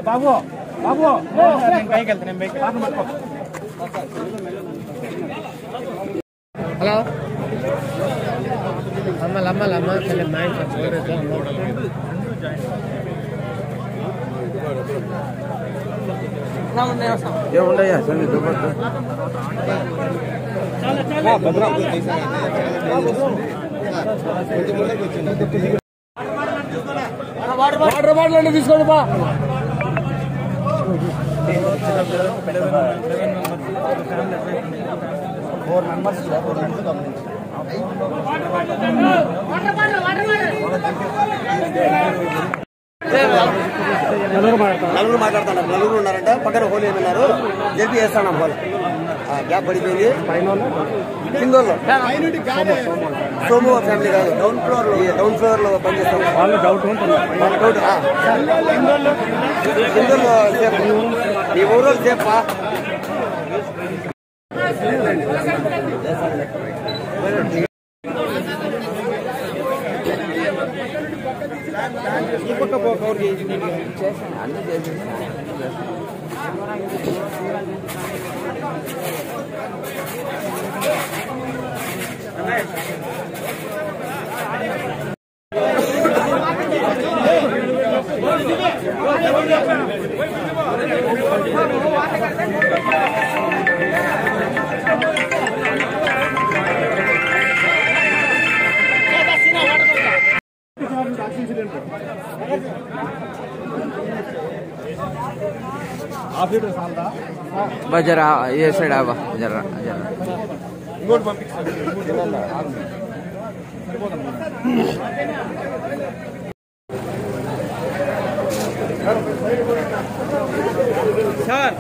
బాబు బాబు నేను పైకి వెళ్తాను నేను పైకి పాటలు పట్టుకో హలో అమ్మ అమ్మ అమ్మ సరే మా ఇంట్లో ఏముండయ్యా సరే దుబ్బట్టు వాటర్ బాటిల్ అండి తీసుకోండి బా ఫోర్ మెంబర్స్ ఫోర్ మెంబర్స్ గమనించి నలుగురు మాట్లాడుతున్నారు నలుగురు ఉన్నారంట పక్కన హోలీ ఉన్నారు జరిపి వేస్తాను హోలీ గ్యాప్ పడిపోయింది కిందోళ్ళు సోము ఫ్యామిలీ కాదు డౌన్ ఫ్లోర్ లో డౌన్ ఫ్లోర్ లో పనిచేస్తాం వాళ్ళు డౌట్ ఉంటుంది వాళ్ళ డౌట్ ఆ. కిందోళ్ళు సేఫ్ ఈ ఊరు సేఫా ఈ పక్క పో కవర్ చేసి హాఫ్ లీటర్ సాల్దా జరా ఏ సైడ్ ఆవా జరా జరా ఇంకోటి పంపించాను సార్